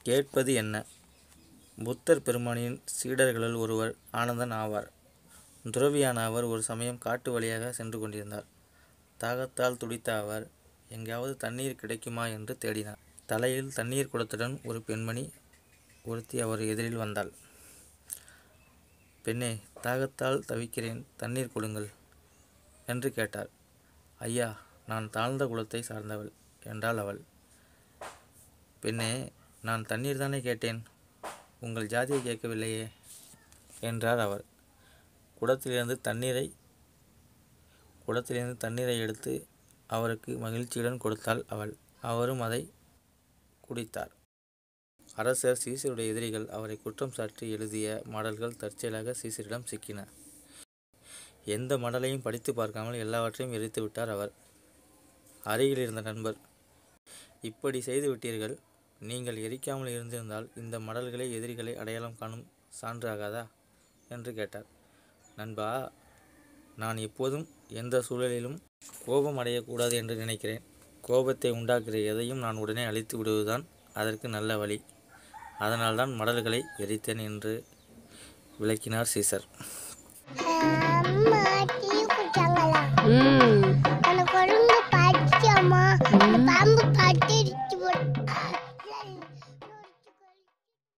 கேட்பது என்ன புத்தர் பெருமானின் சீடர்களுள் ஒருவர் ஆனந்தன் ஆவார் துறவியான அவர் ஒரு சமயம் காட்டு வழியாக சென்று கொண்டிருந்தார் தாகத்தால் துடித்த அவர் எங்காவது தண்ணீர் கிடைக்குமா என்று தேடினார் தலையில் தண்ணீர் குடத்துடன் ஒரு பெண்மணி ஒருத்தி அவர் எதிரில் வந்தாள் பெண்ணே தாகத்தால் தவிக்கிறேன் தண்ணீர் கொடுங்கள் என்று கேட்டார் ஐயா நான் தாழ்ந்த குலத்தை சார்ந்தவள் என்றாள் அவள் பெண்ணே நான் தண்ணீர் தானே கேட்டேன் உங்கள் ஜாதியை கேட்கவில்லையே என்றார் அவர் குடத்திலிருந்து தண்ணீரை குடத்திலிருந்து தண்ணீரை எடுத்து அவருக்கு மகிழ்ச்சியுடன் கொடுத்தாள் அவள் அவரும் அதை குடித்தார் அரசர் சீசருடைய எதிரிகள் அவரை குற்றம் சாட்டி எழுதிய மடல்கள் தற்செயலாக சீசரிடம் சிக்கின எந்த மடலையும் படித்து பார்க்காமல் எல்லாவற்றையும் எரித்து விட்டார் அவர் அருகில் இருந்த நண்பர் இப்படி செய்து விட்டீர்கள் நீங்கள் எரிக்காமல் இருந்திருந்தால் இந்த மடல்களை எதிரிகளை அடையாளம் காணும் சான்றாகாதா என்று கேட்டார் நண்பா நான் எப்போதும் எந்த சூழலிலும் கோபம் அடையக்கூடாது என்று நினைக்கிறேன் கோபத்தை உண்டாக்குற எதையும் நான் உடனே அழித்து விடுவதுதான் அதற்கு நல்ல வழி அதனால்தான் மடல்களை எரித்தேன் என்று விளக்கினார் சீசர் Happy